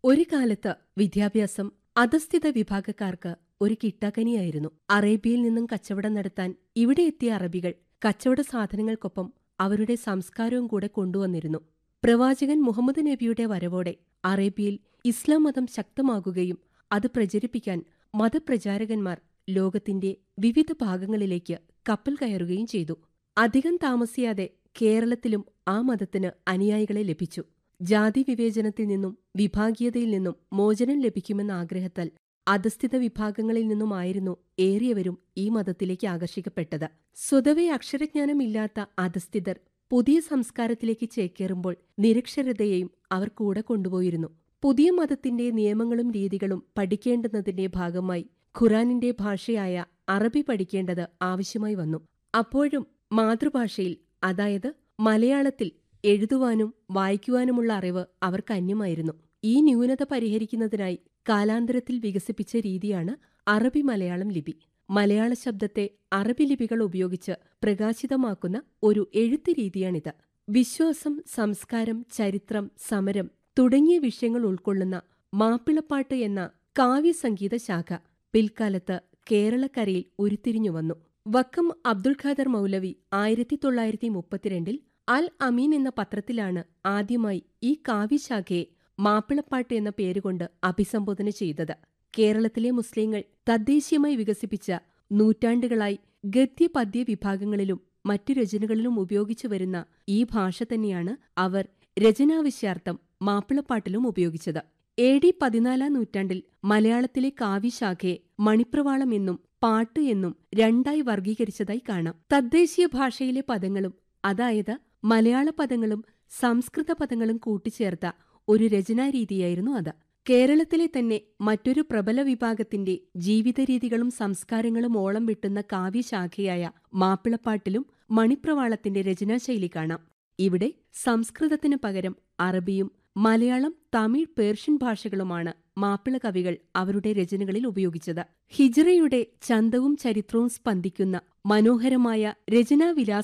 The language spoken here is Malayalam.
ഒരു കാലത്ത് വിദ്യാഭ്യാസം അധസ്ഥിത വിഭാഗക്കാർക്ക് ഒരു കിട്ടാക്കനിയായിരുന്നു അറേബ്യയിൽ നിന്നും കച്ചവടം നടത്താൻ ഇവിടെ എത്തിയ അറബികൾ കച്ചവട സാധനങ്ങൾക്കൊപ്പം അവരുടെ സംസ്കാരവും കൂടെ കൊണ്ടുവന്നിരുന്നു പ്രവാചകൻ മുഹമ്മദ് നബിയുടെ വരവോടെ അറേബ്യയിൽ ഇസ്ലാം മതം ശക്തമാകുകയും അത് പ്രചരിപ്പിക്കാൻ മതപ്രചാരകന്മാർ ലോകത്തിന്റെ വിവിധ ഭാഗങ്ങളിലേക്ക് കപ്പൽ കയറുകയും ചെയ്തു അധികം താമസിയാതെ കേരളത്തിലും ആ മതത്തിന് അനുയായികളെ ലഭിച്ചു ജാതി വിവേചനത്തിൽ നിന്നും വിഭാഗീയതയിൽ നിന്നും മോചനം ലഭിക്കുമെന്ന ആഗ്രഹത്താൽ അധസ്ഥിത വിഭാഗങ്ങളിൽ നിന്നുമായിരുന്നു ഏറിയവരും ഈ മതത്തിലേക്ക് ആകർഷിക്കപ്പെട്ടത് സ്വതവേ അക്ഷരജ്ഞാനമില്ലാത്ത അധസ്ഥിതർ പുതിയ സംസ്കാരത്തിലേക്ക് ചേക്കേറുമ്പോൾ നിരക്ഷരതയെയും അവർ കൂടെ കൊണ്ടുപോയിരുന്നു പുതിയ മതത്തിന്റെ നിയമങ്ങളും രീതികളും പഠിക്കേണ്ടുന്നതിന്റെ ഭാഗമായി ഖുറാനിന്റെ ഭാഷയായ അറബി പഠിക്കേണ്ടത് ആവശ്യമായി വന്നു അപ്പോഴും മാതൃഭാഷയിൽ അതായത് മലയാളത്തിൽ എഴുതുവാനും വായിക്കുവാനുമുള്ള അറിവ് അവർക്ക് അന്യമായിരുന്നു ഈ ന്യൂനത പരിഹരിക്കുന്നതിനായി കാലാന്തരത്തിൽ വികസിപ്പിച്ച രീതിയാണ് അറബി മലയാളം ലിപി മലയാള ശബ്ദത്തെ അറബി ലിപികൾ ഉപയോഗിച്ച് പ്രകാശിതമാക്കുന്ന ഒരു എഴുത്ത് രീതിയാണിത് വിശ്വാസം സംസ്കാരം ചരിത്രം സമരം തുടങ്ങിയ വിഷയങ്ങൾ ഉൾക്കൊള്ളുന്ന മാപ്പിളപ്പാട്ട് എന്ന കാവ്യസംഗീത ശാഖ പിൽക്കാലത്ത് കേരളക്കരയിൽ ഉരുത്തിരിഞ്ഞു വന്നു വക്കം അബ്ദുൽ ഖാദർ മൗലവി ആയിരത്തി തൊള്ളായിരത്തി മുപ്പത്തിരണ്ടിൽ അൽ അമീൻ എന്ന പത്രത്തിലാണ് ആദ്യമായി ഈ കാവ്യശാഖയെ മാപ്പിളപ്പാട്ട് എന്ന പേരുകൊണ്ട് അഭിസംബോധന ചെയ്തത് കേരളത്തിലെ മുസ്ലിങ്ങൾ തദ്ദേശീയമായി വികസിപ്പിച്ച നൂറ്റാണ്ടുകളായി ഗദ്യ പദ്യ വിഭാഗങ്ങളിലും മറ്റു രചനകളിലും ഉപയോഗിച്ചു വരുന്ന ഈ ഭാഷ തന്നെയാണ് അവർ രചനാവിശ്യാർത്ഥം മാപ്പിളപ്പാട്ടിലും ഉപയോഗിച്ചത് എ ഡി പതിനാലാം നൂറ്റാണ്ടിൽ മലയാളത്തിലെ കാവ്യശാഖയെ മണിപ്രവാളം എന്നും പാട്ട് എന്നും രണ്ടായി വർഗീകരിച്ചതായി കാണാം തദ്ദേശീയ ഭാഷയിലെ പദങ്ങളും അതായത് മലയാള പദങ്ങളും സംസ്കൃത പദങ്ങളും കൂട്ടിച്ചേർത്ത ഒരു രചനാരീതിയായിരുന്നു അത് കേരളത്തിലെ തന്നെ മറ്റൊരു പ്രബല വിഭാഗത്തിന്റെ ജീവിതരീതികളും സംസ്കാരങ്ങളും ഓളം വിട്ടുന്ന കാവ്യശാഖയായ മാപ്പിളപ്പാട്ടിലും മണിപ്രവാളത്തിന്റെ രചനാശൈലി കാണാം ഇവിടെ സംസ്കൃതത്തിനു പകരം അറബിയും മലയാളം തമിഴ് പേർഷ്യൻ ഭാഷകളുമാണ് മാപ്പിള കവികൾ അവരുടെ രചനകളിൽ ഉപയോഗിച്ചത് ഹിജ്റയുടെ ചന്തവും ചരിത്രവും സ്പന്ദിക്കുന്ന മനോഹരമായ രചനാവിലാസ